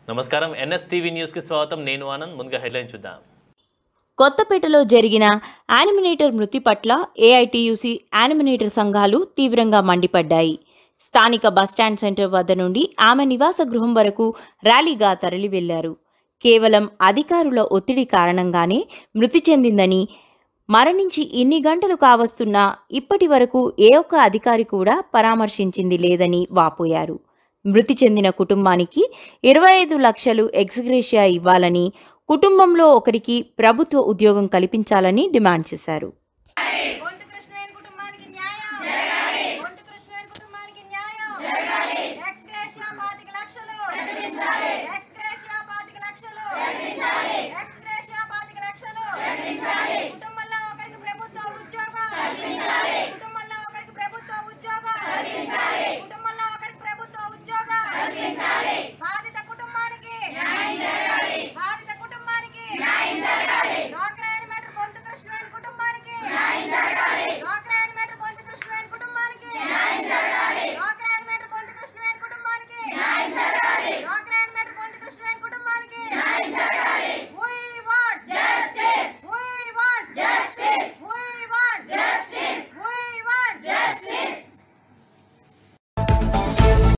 నమస్కారం ఎన్ఎస్టీవీ న్యూస్కి స్వాగతం నేను ఆనంద్ ముందుగా హెడ్లైన్ చూద్దాం కొత్తపేటలో జరిగిన యానిమినేటర్ మృతి పట్ల ఏఐటియుసి యానిమినేటర్ సంఘాలు తీవ్రంగా మండిపడ్డాయి స్థానిక బస్టాండ్ సెంటర్ వద్ద నుండి ఆమె నివాస గృహం వరకు ర్యాలీగా తరలి వెళ్లారు కేవలం అధికారుల ఒత్తిడి కారణంగానే మృతి చెందిందని మరణించి ఇన్ని గంటలు కావస్తున్నా ఇప్పటి వరకు ఏ ఒక్క అధికారి కూడా పరామర్శించింది లేదని వాపోయారు మృతి చెందిన కుటుంబానికి ఇరవై ఐదు లక్షలు ఎక్స్గ్రేషియా ఇవ్వాలని కుటుంబంలో ఒకరికి ప్రభుత్వ ఉద్యోగం కల్పించాలని డిమాండ్ చేశారు